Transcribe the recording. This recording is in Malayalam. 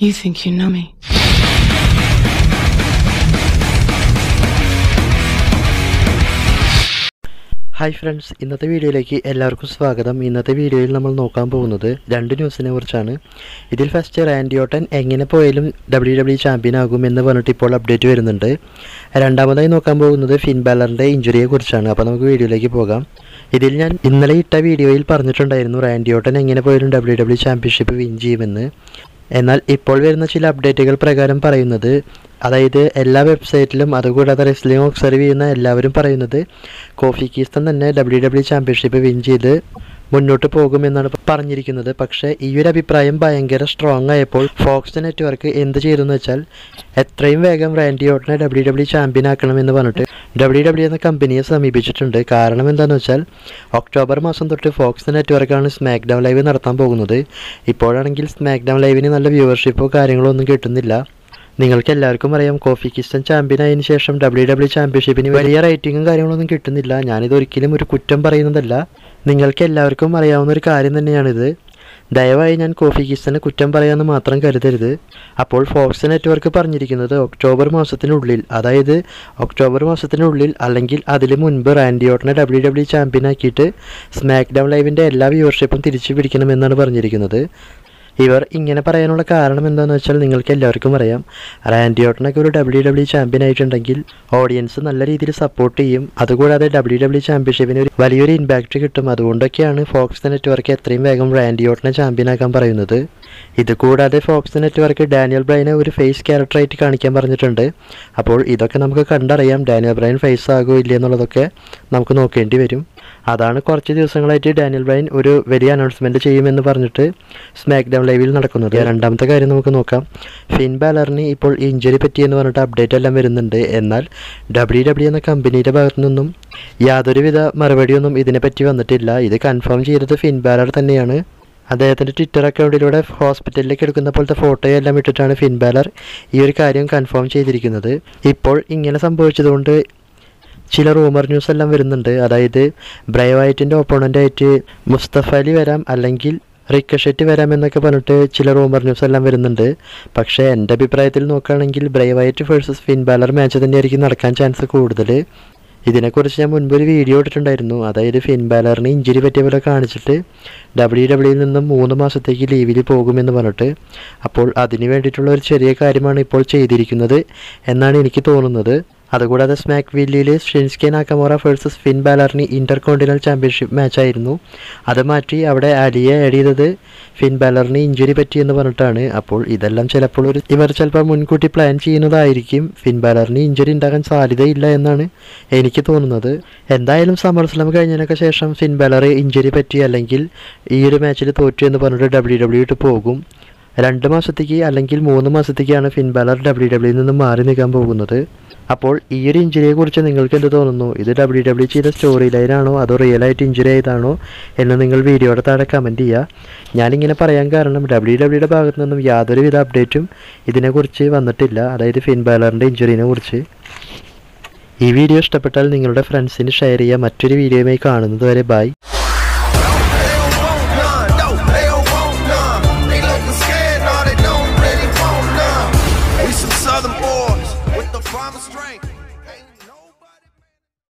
You think you know me? Hi friends ഇന്നത്തെ വീഡിയോയിലേക്ക് എല്ലാവർക്കും സ്വാഗതം ഇന്നത്തെ വീഡിയോയിൽ നമ്മൾ നോക്കാൻ പോകുന്നത് രണ്ട് ന്യൂസിനെ കുറിച്ചാണ് ഇതിൽ ഫസ്റ്റ് റാൻഡി ഓട്ടൻ എങ്ങനെ പോയാലും ഡബ്ല്യു ഡബ്ല്യു ചാമ്പ്യൻ ആകും എന്ന് പറഞ്ഞിട്ട് ഇപ്പോൾ അപ്ഡേറ്റ് വരുന്നുണ്ട് രണ്ടാമതായി നോക്കാൻ പോകുന്നത് ഫിൻ ബാലറിൻ്റെ ഇഞ്ചുറിയെ കുറിച്ചാണ് അപ്പോൾ നമുക്ക് വീഡിയോയിലേക്ക് പോകാം ഇതിൽ ഞാൻ ഇന്നലെ ഇട്ട വീഡിയോയിൽ പറഞ്ഞിട്ടുണ്ടായിരുന്നു റാൻഡി ഓട്ടൻ എങ്ങനെ പോയാലും ഡബ്ല്യു ഡബ്ല്യു ചാമ്പ്യൻഷിപ്പ് വിൻ ചെയ്യുമെന്ന് എന്നാൽ ഇപ്പോൾ വരുന്ന ചില അപ്ഡേറ്റുകൾ പ്രകാരം പറയുന്നത് അതായത് എല്ലാ വെബ്സൈറ്റിലും അതുകൂടാതെ റെസ്ലിംഗ് ഒബ്സർവ് ചെയ്യുന്ന എല്ലാവരും പറയുന്നത് കോഫി കീസ്റ്റൻ തന്നെ ഡബ്ല്യു ഡബ്ല്യു ചാമ്പ്യൻഷിപ്പ് വിൻ ചെയ്ത് മുന്നോട്ട് പോകുമെന്നാണ് പറഞ്ഞിരിക്കുന്നത് പക്ഷേ ഈ ഒരു അഭിപ്രായം ഭയങ്കര സ്ട്രോങ് ആയപ്പോൾ ഫോക്സ് നെറ്റ്വർക്ക് എന്ത് ചെയ്തെന്ന് വെച്ചാൽ എത്രയും വേഗം റാൻഡി ഓട്ടനെ ഡബ്ല്യു ഡബ്ല്യു ചാമ്പ്യൻ ആക്കണമെന്ന് പറഞ്ഞിട്ട് ഡബ്ല്യു ഡബ്ല്യു എന്ന കമ്പനിയെ സമീപിച്ചിട്ടുണ്ട് കാരണം എന്താണെന്ന് വെച്ചാൽ ഒക്ടോബർ മാസം തൊട്ട് ഫോക്സ് നെറ്റ്വർക്കാണ് സ്മാക്ക് ഡൗൺ ലൈവ് നടത്താൻ പോകുന്നത് ഇപ്പോഴാണെങ്കിൽ സ്മാക്ക് ഡൗൺ ലൈവിന് നല്ല വ്യൂവർഷിപ്പോ കാര്യങ്ങളോ ഒന്നും കിട്ടുന്നില്ല നിങ്ങൾക്ക് എല്ലാവർക്കും അറിയാം കോഫി കിസ്റ്റൻ ചാമ്പ്യൻ ആയതിനു ശേഷം ഡബ്ല്യു ഡബ്ല്യു ചാമ്പ്യൻഷിപ്പിന് വലിയ റേറ്റിംഗും കാര്യങ്ങളൊന്നും കിട്ടുന്നില്ല ഞാനിത് ഒരിക്കലും ഒരു കുറ്റം പറയുന്നതല്ല നിങ്ങൾക്ക് എല്ലാവർക്കും അറിയാവുന്ന ഒരു കാര്യം തന്നെയാണിത് ദയവായി ഞാൻ കോഫി കിസ്റ്റനെ കുറ്റം പറയാമെന്ന് മാത്രം കരുതരുത് അപ്പോൾ ഫോക്സ് നെറ്റ്വർക്ക് പറഞ്ഞിരിക്കുന്നത് ഒക്ടോബർ മാസത്തിനുള്ളിൽ അതായത് ഒക്ടോബർ മാസത്തിനുള്ളിൽ അല്ലെങ്കിൽ അതിന് മുൻപ് റാൻഡി ഓട്ടനെ ഡബ്ല്യു ഡബ്ല്യു ചാമ്പ്യൻ ആക്കിയിട്ട് സ്മാക്ക് ഡൗൺ ലൈവിൻ്റെ എല്ലാ വ്യൂവർഷിപ്പും തിരിച്ചു പിടിക്കണമെന്നാണ് പറഞ്ഞിരിക്കുന്നത് ഇവർ ഇങ്ങനെ പറയാനുള്ള കാരണം എന്താണെന്ന് വെച്ചാൽ നിങ്ങൾക്ക് എല്ലാവർക്കും അറിയാം റാൻഡി ഓട്ടനൊക്കെ ഒരു ഡബ്ല്യു ഡബ്ല്യു ചാമ്പ്യൻ ആയിട്ടുണ്ടെങ്കിൽ ഓഡിയൻസ് നല്ല രീതിയിൽ സപ്പോർട്ട് ചെയ്യും അതുകൂടാതെ ഡബ്ല്യു ഡബ്ല്യു ചാമ്പ്യൻഷിപ്പിന് ഒരു വലിയൊരു ഇമ്പാക്റ്റ് കിട്ടും അതുകൊണ്ടൊക്കെയാണ് ഫോക്സ് നെറ്റ്വർക്ക് എത്രയും വേഗം റാൻഡി ഓട്ടനെ ചാമ്പ്യൻ ആക്കാൻ പറയുന്നത് ഇത് കൂടാതെ ഫോക്സ് നെറ്റ്വർക്ക് ഡാനിയൽ ബ്രൈനെ ഒരു ഫേസ് ക്യാരക്ടറായിട്ട് കാണിക്കാൻ പറഞ്ഞിട്ടുണ്ട് അപ്പോൾ ഇതൊക്കെ നമുക്ക് കണ്ടറിയാം ഡാനിയൽ ബ്രൈൻ ഫേസ് ആകുമോ ഇല്ല എന്നുള്ളതൊക്കെ നമുക്ക് നോക്കേണ്ടി വരും അതാണ് കുറച്ച് ദിവസങ്ങളായിട്ട് ഡാനിയൽ ബ്രൈൻ ഒരു വലിയ അനൗൺസ്മെൻറ്റ് ചെയ്യുമെന്ന് പറഞ്ഞിട്ട് സ്മാക്ക് ഡൗൺ ലൈവിൽ നടക്കുന്നത് രണ്ടാമത്തെ കാര്യം നമുക്ക് നോക്കാം ഫിൻ ബാലറിന് ഇപ്പോൾ ഇഞ്ചുറി പറ്റിയെന്ന് പറഞ്ഞിട്ട് അപ്ഡേറ്റ് എല്ലാം വരുന്നുണ്ട് എന്നാൽ ഡബ്ല്യു ഡബ്ല്യു എന്ന കമ്പനിയുടെ ഭാഗത്തു നിന്നും യാതൊരുവിധ മറുപടിയൊന്നും ഇതിനെപ്പറ്റി വന്നിട്ടില്ല ഇത് കൺഫേം ചെയ്തത് ഫിൻ ബാലർ തന്നെയാണ് അദ്ദേഹത്തിൻ്റെ ട്വിറ്റർ അക്കൗണ്ടിലൂടെ ഹോസ്പിറ്റലിലേക്ക് എടുക്കുന്ന പോലത്തെ ഫോട്ടോയെല്ലാം ഇട്ടിട്ടാണ് ഫിൻ ബാലർ ഈ ഒരു കാര്യം കൺഫേം ചെയ്തിരിക്കുന്നത് ഇപ്പോൾ ഇങ്ങനെ സംഭവിച്ചതുകൊണ്ട് ചില റൂമർ ന്യൂസ് എല്ലാം വരുന്നുണ്ട് അതായത് ബ്രൈവൈറ്റിൻ്റെ ഓപ്പോണൻ്റ് ആയിട്ട് മുസ്തഫ അലി വരാം അല്ലെങ്കിൽ റിക്കഷെറ്റ് വരാം എന്നൊക്കെ പറഞ്ഞിട്ട് ചില റൂമർ ന്യൂസ് എല്ലാം വരുന്നുണ്ട് പക്ഷേ എൻ്റെ അഭിപ്രായത്തിൽ നോക്കുകയാണെങ്കിൽ Bray Wyatt versus Finn Balor match തന്നെയായിരിക്കും നടക്കാൻ ചാൻസ് കൂടുതൽ ഇതിനെക്കുറിച്ച് ഞാൻ മുൻപ് ഒരു വീഡിയോ ഇട്ടിട്ടുണ്ടായിരുന്നു അതായത് ഫിൻ ബാലറിന് ഇഞ്ചുറി പറ്റിയ പോലെ കാണിച്ചിട്ട് ഡബ്ല്യു ഡബ്ല്യുയിൽ നിന്നും മൂന്ന് മാസത്തേക്ക് ലീവിൽ പോകുമെന്ന് പറഞ്ഞിട്ട് അപ്പോൾ അതിന് വേണ്ടിയിട്ടുള്ള ഒരു ചെറിയ കാര്യമാണ് ഇപ്പോൾ ചെയ്തിരിക്കുന്നത് എന്നാണ് എനിക്ക് തോന്നുന്നത് അതുകൂടാതെ സ്മാക്ക് വില്ലിയിൽ ഷിൻസ്കെ നാക്കമോറ വേഴ്സസ് ഫിൻ ബാലറിന് ഇന്റർ കോണ്ടിനൽ ചാമ്പ്യൻഷിപ്പ് മാച്ചായിരുന്നു അത് മാറ്റി അവിടെ അലിയെ ആഡ് ചെയ്തത് ഫിൻ ബാലറിന് ഇഞ്ചുറി പറ്റിയെന്ന് പറഞ്ഞിട്ടാണ് അപ്പോൾ ഇതെല്ലാം ചിലപ്പോൾ ഒരു ഇവർ ചിലപ്പോൾ മുൻകൂട്ടി പ്ലാൻ ചെയ്യുന്നതായിരിക്കും ഫിൻ ബാലറിന് ഇഞ്ചുറി ഉണ്ടാകാൻ സാധ്യതയില്ല എന്നാണ് എനിക്ക് തോന്നുന്നത് എന്തായാലും സമ്മർ സ്ലം കഴിഞ്ഞതിനൊക്കെ ശേഷം ഫിൻ ബാലർ ഇഞ്ചുറി പറ്റി അല്ലെങ്കിൽ ഈ ഒരു മാച്ചിൽ തോറ്റു എന്ന് പറഞ്ഞിട്ട് ഡബ്ല്യു ഡബ്ല്യു ഇട്ട് പോകും രണ്ട് മാസത്തേക്ക് അല്ലെങ്കിൽ മൂന്ന് മാസത്തേക്കാണ് ഫിൻ ബാലർ ഡബ്ല്യു ഡബ്ല്യുയിൽ നിന്ന് മാറി നിൽക്കാൻ പോകുന്നത് അപ്പോൾ ഈ ഒരു ഇഞ്ചുറിയെ കുറിച്ച് നിങ്ങൾക്ക് എന്ത് തോന്നുന്നു ഇത് ഡബ്ല്യു ഡബ്ല്യു ചെയ്ത സ്റ്റോറി ലൈനാണോ അതോ റിയൽ ആയിട്ട് ഇഞ്ചുറി ആയതാണോ എന്ന് നിങ്ങൾ വീഡിയോയുടെ താഴെ കമൻറ്റ് ചെയ്യുക ഞാനിങ്ങനെ പറയാൻ കാരണം ഡബ്ല്യു ഡബ്ല്യുടെ ഭാഗത്തു നിന്നും യാതൊരുവിധ അപ്ഡേറ്റും ഇതിനെക്കുറിച്ച് വന്നിട്ടില്ല അതായത് ഫിൻ ബാലറിൻ്റെ ഇഞ്ചുറിനെ കുറിച്ച് ഈ വീഡിയോ ഇഷ്ടപ്പെട്ടാൽ നിങ്ങളുടെ ഫ്രണ്ട്സിന് ഷെയർ ചെയ്യുക മറ്റൊരു വീഡിയോയുമായി കാണുന്നത് വരെ ബൈ